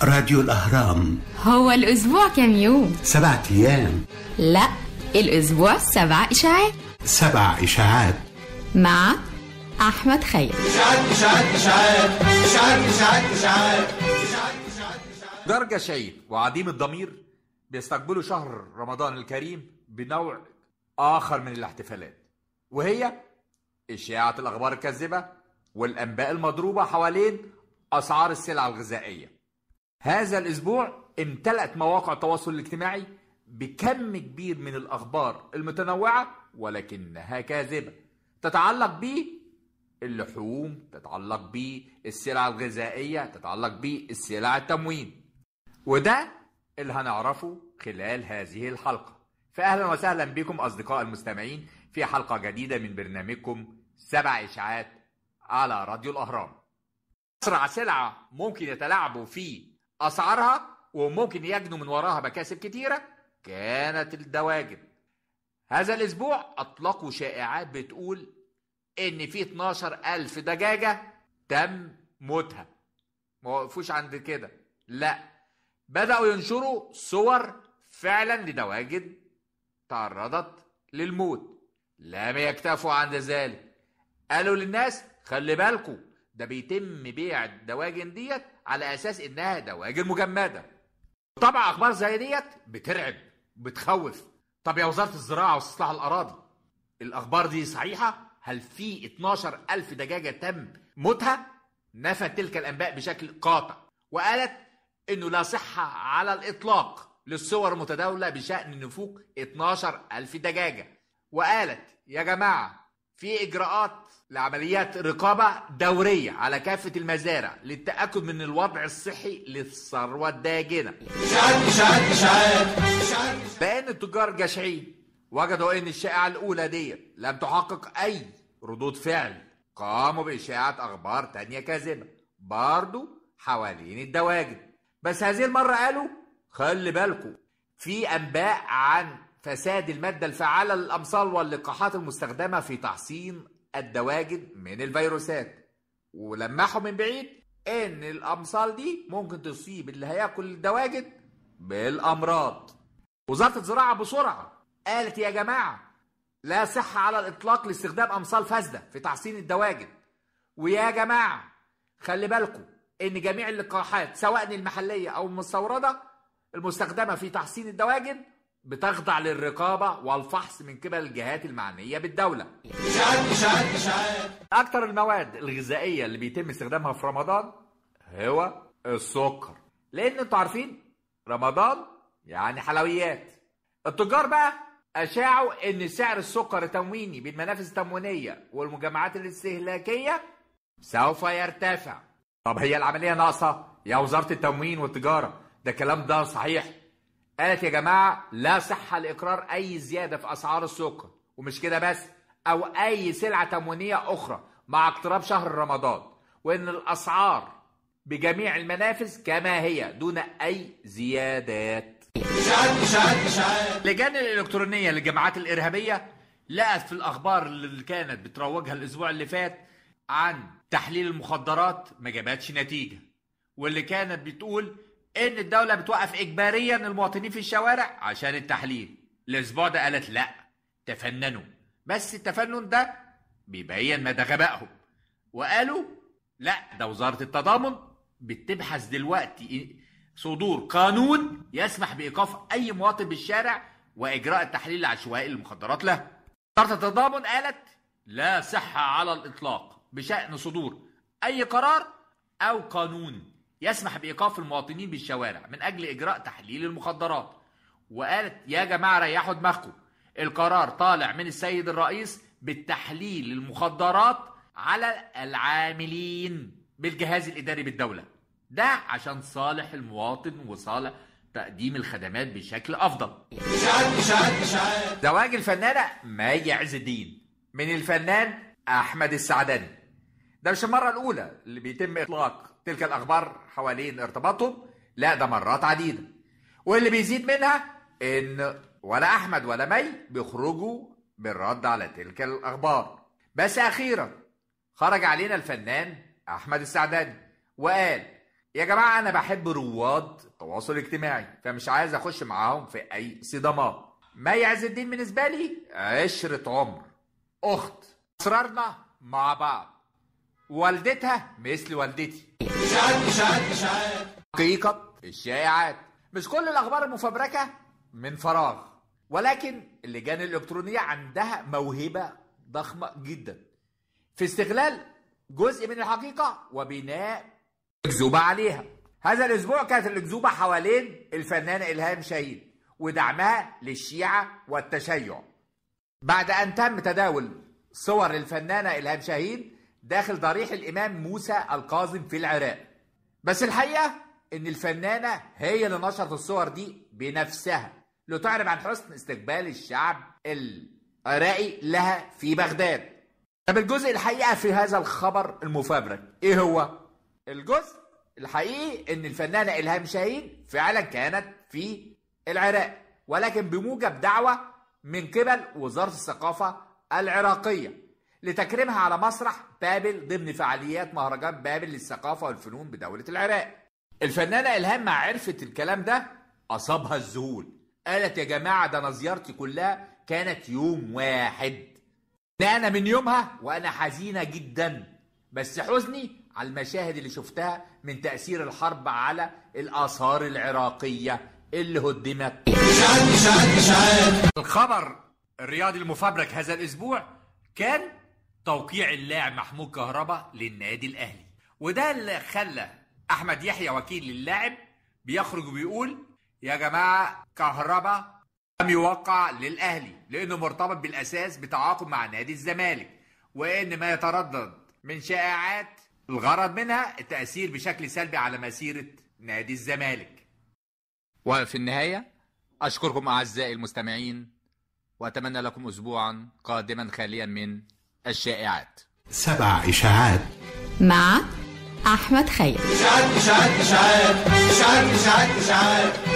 راديو الأهرام هو الأسبوع كم يوم؟ سبعة أيام لا الأسبوع سبع إشاعات سبع إشاعات مع أحمد خير إشاعات إشاعات إشاعات إشاعات إشاعات إشاعات درجة شعيب وعديم الضمير بيستقبلوا شهر رمضان الكريم بنوع آخر من الاحتفالات وهي إشاعة الأخبار الكاذبة والأنباء المضروبة حوالين أسعار السلع الغذائية هذا الأسبوع امتلأت مواقع التواصل الاجتماعي بكم كبير من الأخبار المتنوعة ولكنها كاذبة تتعلق به اللحوم تتعلق بالسلع الغذائية تتعلق بالسلع التموين وده اللي هنعرفه خلال هذه الحلقة فأهلا وسهلا بكم أصدقاء المستمعين في حلقة جديدة من برنامجكم سبع إشاعات على راديو الأهرام أسرع سلعة ممكن يتلاعبوا في أسعارها وممكن يجنوا من وراها مكاسب كتيرة كانت الدواجن هذا الأسبوع أطلقوا شائعات بتقول إن في 12 ألف دجاجة تم موتها ما وقفوش عند كده لا بدأوا ينشروا صور فعلا لدواجن تعرضت للموت لم يكتفوا عند ذلك قالوا للناس خلي بالكم ده بيتم بيع الدواجن ديت على اساس انها دواجن مجمده طبعا اخبار زي ديت بترعب بتخوف طب يا وزاره الزراعه واستصلاح الاراضي الاخبار دي صحيحه هل في 12 الف دجاجه تم موتها نفت تلك الانباء بشكل قاطع وقالت انه لا صحه على الاطلاق للصور المتداوله بشان نفوق 12 الف دجاجه وقالت يا جماعه في اجراءات لعمليات رقابه دوريه على كافه المزارع للتاكد من الوضع الصحي للثروه الداجنه إشاعات إشاعات إشاعات إشاعات لان التجار جشعين وجدوا ان الشائعه الاولى ديت لم تحقق اي ردود فعل قاموا باشاعه اخبار تانية كاذبه برضو حوالين الدواجن بس هذه المره قالوا خلي بالكم في انباء عن فساد الماده الفعاله للامصال واللقاحات المستخدمه في تحصين الدواجن من الفيروسات ولمحوا من بعيد ان الامصال دي ممكن تصيب اللي هياكل الدواجن بالامراض وزاره الزراعه بسرعه قالت يا جماعه لا صحه على الاطلاق لاستخدام امصال فاسده في تحصين الدواجن ويا جماعه خلي بالكم ان جميع اللقاحات سواء المحليه او المستورده المستخدمه في تحصين الدواجن بتخضع للرقابه والفحص من قبل الجهات المعنيه بالدوله إشاعات إشاعات إشاعات اكتر المواد الغذائيه اللي بيتم استخدامها في رمضان هو السكر لان انتوا عارفين رمضان يعني حلويات التجار بقى اشاعوا ان سعر السكر التمويني بالمنافذ التموينيه والمجمعات الاستهلاكيه سوف يرتفع طب هي العمليه ناقصه يا وزاره التموين والتجاره ده الكلام ده صحيح قالت يا جماعه لا صحه لاقرار اي زياده في اسعار السكر ومش كده بس او اي سلعه تموينيه اخرى مع اقتراب شهر رمضان وان الاسعار بجميع المنافذ كما هي دون اي زيادات إشاعات إشاعات إشاعات اللجان الإلكترونية للجماعات الإرهابية لقت في الأخبار اللي كانت بتروجها الأسبوع اللي فات عن تحليل المخدرات ما جابتش نتيجة واللي كانت بتقول إن الدولة بتوقف إجباريا المواطنين في الشوارع عشان التحليل الأسبوع ده قالت لأ تفننوا بس التفنن ده بيبين مدى غبائهم وقالوا لا ده وزارة التضامن بتبحث دلوقتي صدور قانون يسمح بإيقاف أي مواطن بالشارع وإجراء التحليل العشوائي للمخدرات له وزارة التضامن قالت لا صحة على الإطلاق بشأن صدور أي قرار أو قانون يسمح بإيقاف المواطنين بالشوارع من أجل إجراء تحليل المخدرات وقالت يا جماعة ريحوا دماغكم القرار طالع من السيد الرئيس بالتحليل المخدرات على العاملين بالجهاز الإداري بالدولة ده عشان صالح المواطن وصالح تقديم الخدمات بشكل أفضل إشاعات إشاعات إشاعات زواج الفنانة مي عز الدين من الفنان أحمد السعداني ده مش المرة الأولى اللي بيتم إطلاق تلك الأخبار حوالين ارتباطهم لا ده مرات عديدة واللي بيزيد منها إن ولا أحمد ولا مي بيخرجوا بالرد على تلك الأخبار بس أخيرا خرج علينا الفنان أحمد السعداني وقال يا جماعة أنا بحب رواد التواصل الاجتماعي فمش عايز أخش معاهم في أي صدامات مي عز الدين بالنسبة لي عشرة عمر أخت أسرارنا مع بعض والدتها مثل والدتي إشاعات إشاعات إشاعات حقيقة الشائعات مش كل الأخبار المفبركة من فراغ ولكن اللجان الإلكترونية عندها موهبة ضخمة جدا في استغلال جزء من الحقيقة وبناء أكذوبة عليها هذا الأسبوع كانت الأكذوبة حوالين الفنانة إلهام شاهين ودعمها للشيعة والتشيع بعد أن تم تداول صور الفنانة إلهام شاهين داخل ضريح الإمام موسى القاظم في العراق بس الحقيقة إن الفنانة هي اللي نشرت الصور دي بنفسها لتعرب عن حسن استقبال الشعب العراقي لها في بغداد طب الجزء الحقيقة في هذا الخبر المفبرك إيه هو؟ الجزء الحقيقي إن الفنانة إلهام شاهين فعلا كانت في العراق ولكن بموجب دعوة من قبل وزارة الثقافة العراقية لتكريمها على مسرح بابل ضمن فعاليات مهرجان بابل للثقافة والفنون بدولة العراق الفنانة إلهام مع عرفت الكلام ده أصابها الذهول قالت يا جماعة ده أنا زيارتي كلها كانت يوم واحد أنا من يومها وأنا حزينة جدا بس حزني على المشاهد اللي شفتها من تأثير الحرب على الآثار العراقية اللي هدمت إشاعات إشاعات إشاعات الخبر الرياضي المفبرك هذا الاسبوع كان توقيع اللاعب محمود كهربا للنادي الاهلي وده اللي خلى احمد يحيى وكيل اللاعب بيخرج وبيقول يا جماعه كهربا لم يوقع للاهلي لانه مرتبط بالاساس بتعاقد مع نادي الزمالك وان ما يتردد من شائعات الغرض منها التاثير بشكل سلبي على مسيره نادي الزمالك وفي النهايه اشكركم اعزائي المستمعين واتمنى لكم اسبوعا قادما خاليا من الشائعات سبع إشاعات مع أحمد خير إشاعات إشاعات إشاعات إشاعات إشاعات إشاعات